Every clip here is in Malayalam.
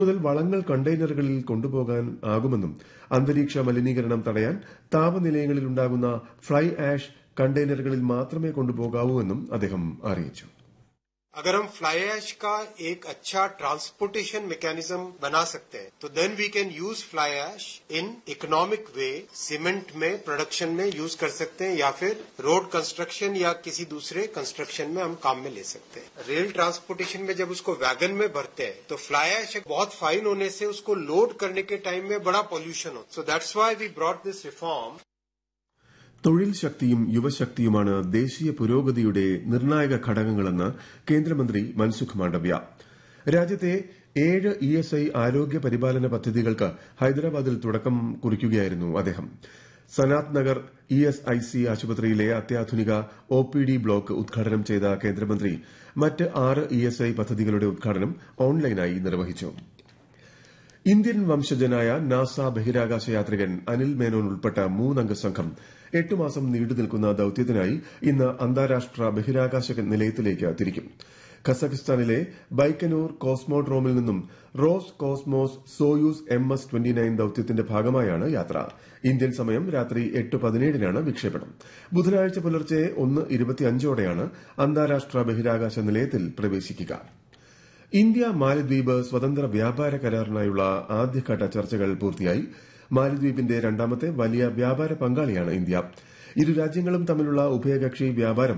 മുതൽ വളങ്ങൾ കണ്ടെയ്നറുകളിൽ കൊണ്ടുപോകാൻ ആകുമെന്നും അന്തരീക്ഷ മലിനീകരണം തടയാൻ താപനിലയങ്ങളിലുണ്ടാകുന്ന ഫ്ലൈ ആഷ് കണ്ടെയ്നറുകളിൽ മാത്രമേ കൊണ്ടുപോകാവൂ എന്നും അദ്ദേഹം അറിയിച്ചു अगर हम फ्लाई ऐश का एक अच्छा ट्रांसपोर्टेशन मैकेनिज्म बना सकते हैं तो then we can use fly ash in economic way cement में प्रोडक्शन में यूज कर सकते हैं या फिर रोड कंस्ट्रक्शन या किसी दूसरे कंस्ट्रक्शन में हम काम में ले सकते हैं रेल ट्रांसपोर्टेशन में जब उसको वैगन में भरते हैं तो फ्लाई ऐश बहुत फाइन होने से उसको लोड करने के टाइम में बड़ा पॉल्यूशन हो so that's why we brought this reform തൊഴിൽ ശക്തിയും യുവശക്തിയുമാണ് ദേശീയ പുരോഗതിയുടെ നിർണായക ഘടകങ്ങളെന്ന് കേന്ദ്രമന്ത്രി മൻസുഖ് മാണ്ഡവ്യ രാജ്യത്തെ ഏഴ് ഇ എസ് ഐ ആരോഗ്യ പരിപാലന പദ്ധതികൾക്ക് ഹൈദരാബാദിൽ തുടക്കം കുറിക്കുകയായിരുന്നു അദ്ദേഹം Sanath Nagar E S I C ആശുപത്രിയിലെ അത്യാധുനിക ഒ പി ഡി ബ്ലോക്ക് ഉദ്ഘാടനം ചെയ്ത കേന്ദ്രമന്ത്രി മറ്റ് ആറ് ഇ എസ് ഐ പദ്ധതികളുടെ ഉദ്ഘാടനം ഓൺലൈനായി നിർവഹിച്ചു ഇന്ത്യൻ വംശജനായ നാസ ബഹിരാകാശ യാത്രികൻ അനിൽ മേനോൻ ഉൾപ്പെട്ട മൂന്നംഗ സംഘം എട്ട് മാസം നീണ്ടു നിൽക്കുന്ന ദൌത്യത്തിനായി ഇന്ന് അന്താരാഷ്ട്ര ബഹിരാകാശ നിലയത്തിലേക്ക് തിരിക്കും ഖസക്കിസ്ഥാനിലെ ബൈക്കനൂർ കോസ്മോഡ്രോമിൽ നിന്നും Roscosmos Soyuz M S twenty nine ദൌത്യത്തിന്റെ ഭാഗമായാണ് യാത്ര ഇന്ത്യൻ സമയം രാത്രി എട്ട് പതിനേഴിനാണ് വിക്ഷേപണം ബുധനാഴ്ച പുലർച്ചെ ഒന്ന് ഇരുപത്തിയഞ്ചോടെയാണ് അന്താരാഷ്ട്ര ബഹിരാകാശ നിലയത്തിൽ പ്രവേശിക്കുക ഇന്ത്യ മാലദ്വീപ് സ്വതന്ത്ര വ്യാപാര കരാറിനായുള്ള ആദ്യഘട്ട ചർച്ചകൾ പൂർത്തിയായി മാലദ്വീപിന്റെ രണ്ടാമത്തെ വലിയ വ്യാപാര പങ്കാളിയാണ് ഇന്ത്യ ഇരു രാജ്യങ്ങളും തമ്മിലുള്ള ഉഭയകക്ഷി വ്യാപാരം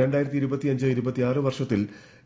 വർഷത്തിൽ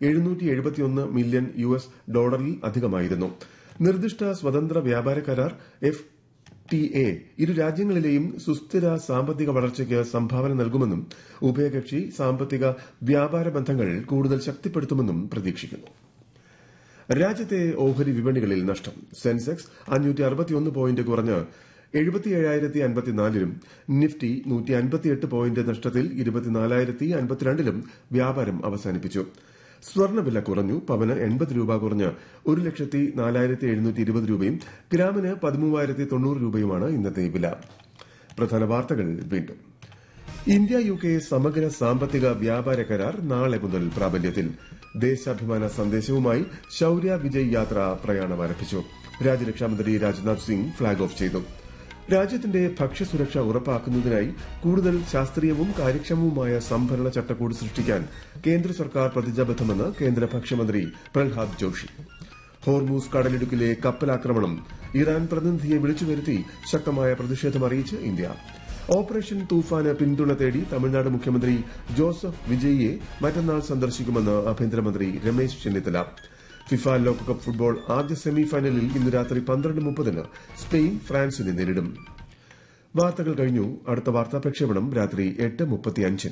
മില്യൺ യു എസ് ഡോളറിൽ അധികമായിരുന്നു നിർദ്ദിഷ്ട സ്വതന്ത്ര വ്യാപാര കരാർ എഫ് ടി എ ഇരു രാജ്യങ്ങളിലെയും സുസ്ഥിര സാമ്പത്തിക വളർച്ചയ്ക്ക് സംഭാവന നൽകുമെന്നും ഉഭയകക്ഷി സാമ്പത്തിക വ്യാപാര ബന്ധങ്ങൾ കൂടുതൽ ശക്തിപ്പെടുത്തുമെന്നും പ്രതീക്ഷിക്കുന്നു രാജ്യത്തെ ഓഹരി വിപണികളിൽ നഷ്ടം സെൻസെക്സ് അഞ്ഞൂറ്റി അറുപത്തിയൊന്ന് പോയിന്റ് കുറഞ്ഞ് എഴുപത്തിയേഴായിരത്തി അൻപത്തിനാലിലും നിഫ്റ്റി നൂറ്റി അൻപത്തിയെട്ട് പോയിന്റ് നഷ്ടത്തിൽ ഇരുപത്തിനാലായിരത്തി അൻപത്തിരണ്ടിലും വ്യാപാരം അവസാനിപ്പിച്ചു സ്വർണ്ണവില കുറഞ്ഞു പവന് എൺപത് രൂപ കുറഞ്ഞ് ഒരു ലക്ഷത്തി നാലായിരത്തി എഴുന്നൂറ്റി ഇരുപത് രൂപയും ഗ്രാമിന് പതിമൂവായിരത്തി തൊണ്ണൂറ് രൂപയുമാണ് ഇന്നത്തെ വില പ്രധാന വാർത്തകൾ വീണ്ടും ഇന്ത്യ യു കെ സമഗ്ര സാമ്പത്തിക വ്യാപാര കരാർ നാളെ മുതൽ പ്രാബല്യത്തിൽ ദേശാഭിമാന സന്ദേശവുമായി ശൌര്യ വിജയ് യാത്ര പ്രയാണം ആരംഭിച്ചു രാജ്യരക്ഷാമന്ത്രി രാജ്നാഥ് സിംഗ് ഫ്ളാഗ് ഓഫ് ചെയ്തു രാജ്യത്തിന്റെ ഭക്ഷ്യസുരക്ഷ ഉറപ്പാക്കുന്നതിനായി കൂടുതൽ ശാസ്ത്രീയവും കാര്യക്ഷമവുമായ സംഭരണ ചട്ടക്കൂട് സൃഷ്ടിക്കാൻ കേന്ദ്ര സർക്കാർ പ്രതിജ്ഞാബദ്ധമെന്ന് കേന്ദ്ര ഭക്ഷ്യമന്ത്രി പ്രഹ്ലാദ് ജോഷി ഹോർമൂസ് കടലിടുക്കിലെ കപ്പലാക്രമണം ഇറാൻ പ്രതിനിധിയെ വിളിച്ചുവരുത്തി ശക്തമായ പ്രതിഷേധം അറിയിച്ച് ഇന്ത്യ ഓപ്പറേഷൻ തൂഫാന് പിന്തുണ തേടി തമിഴ്നാട് മുഖ്യമന്ത്രി ജോസഫ് വിജയിയെ മറ്റന്നാൾ സന്ദർശിക്കുമെന്ന് ആഭ്യന്തരമന്ത്രി രമേശ് ചെന്നിത്തല ഫിഫ ലോകകപ്പ് ഫുട്ബോൾ ആദ്യ സെമി ഫൈനലിൽ ഇന്ന് രാത്രി പന്ത്രണ്ട് മുപ്പതിന് സ്പെയിൻ ഫ്രാൻസിനെ നേരിടും വാർത്തകൾ കഴിഞ്ഞു അടുത്ത വാർത്താ പ്രക്ഷേപണം രാത്രി എട്ട് മുപ്പത്തിയഞ്ചിന്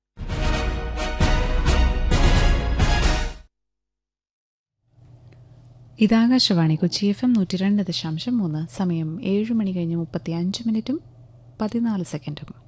ഇതാകാശവാണി കൊച്ചി എഫ് എം നൂറ്റി രണ്ട് ദശാംശം മൂന്ന് സമയം ഏഴ് മണി കഴിഞ്ഞ് മുപ്പത്തി അഞ്ച് മിനിറ്റും പതിനാല് സെക്കൻഡും